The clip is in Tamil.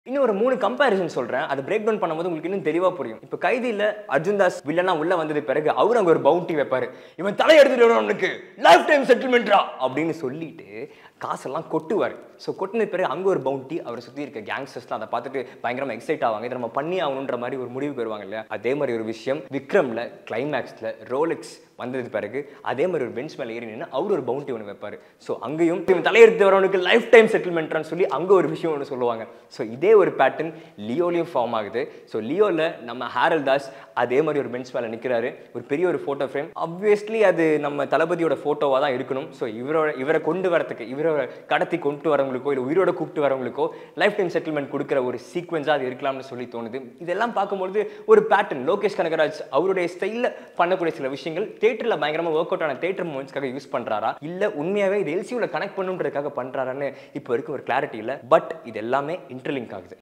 இன்னும் ஒரு மூணு கம்பேரிசன் சொல்றேன் அதை பிரேக் டவுன் பண்ணும்போது உங்களுக்கு இன்னும் தெளிவா புரியும் இப்போ கைதியில் அர்ஜுன் தாஸ் வில்லனா உள்ள வந்தது பிறகு அவர் அங்க ஒரு பவுண்டி வைப்பாரு இவன் தலை எடுத்துட்டு வரவனுக்கு லைஃப் டைம் செட்டில்மெண்ட்ரா அப்படின்னு சொல்லிட்டு காசெல்லாம் கொட்டுவார் ஸோ கொட்டின பிறகு அங்கே ஒரு பவுண்டி அவரை சுற்றி இருக்க கேங்ஸ்டர்ஸ்லாம் அதை பார்த்துட்டு பயங்கரமாக எக்ஸைட் ஆவாங்க இதை நம்ம பண்ணி ஆகணுன்ற மாதிரி ஒரு முடிவுக்கு வருவாங்க இல்லையா அதே மாதிரி ஒரு விஷயம் விக்ரமில் கிளைமேக்ஸில் ரோலெக்ஸ் வந்தது பிறகு அதே மாதிரி ஒரு பெஞ்ச் மேலே ஏறி நின்று அவர் ஒரு பவுண்டி ஒன்று வைப்பார் ஸோ அங்கேயும் இவன் தலையெடுத்து வரவனுக்கு லைஃப் டைம் செட்டில்மெண்ட்னு சொல்லி அங்கே ஒரு விஷயம் ஒன்று சொல்லுவாங்க ஸோ இதே ஒரு பேட்டர்ன் லியோலையும் ஃபார்ம் ஆகுது ஸோ லியோவில் நம்ம ஹேரல் தாஸ் அதே மாதிரி ஒரு பெஞ்ச் மேலே நிற்கிறாரு ஒரு பெரிய ஒரு ஃபோட்டோ ஃப்ரேம் ஆப்வியஸ்லி அது நம்ம தளபதியோட ஃபோட்டோவாக தான் இருக்கணும் ஸோ இவரோட இவரை கொண்டு வரத்துக்கு இவரை கடத்தி கொண்டு வரவங்களுக்கோ இல்லை உயிரோட கூப்பிட்டு வரவங்களுக்கோ லைஃப் டைம் செட்டில்மெண்ட் கொடுக்குற ஒரு சீக்வன்ஸாக அது இருக்கலாம்னு சொல்லி தோணுது இதெல்லாம் பார்க்கும்பொழுது ஒரு பேட்டர்ன் லோகேஷ் கனகராஜ் அவருடைய ஸ்டைலில் பண்ணக்கூடிய சில விஷயங்கள் தேட்டரில் பயங்கரமாக ஒர்க் அவுட் ஆன தேட்டர் மூமெண்ட்ஸ்க்காக யூஸ் பண்ணுறாரா இல்லை உண்மையாகவே இது எல்சியூவில் கனெக்ட் பண்ணுன்றதுக்காக பண்ணுறாரான்னு இப்போ வரைக்கும் ஒரு கிளாரிட்டி இல்லை பட் இது எல்லாமே இன்டர்லிங்க் ஆகுது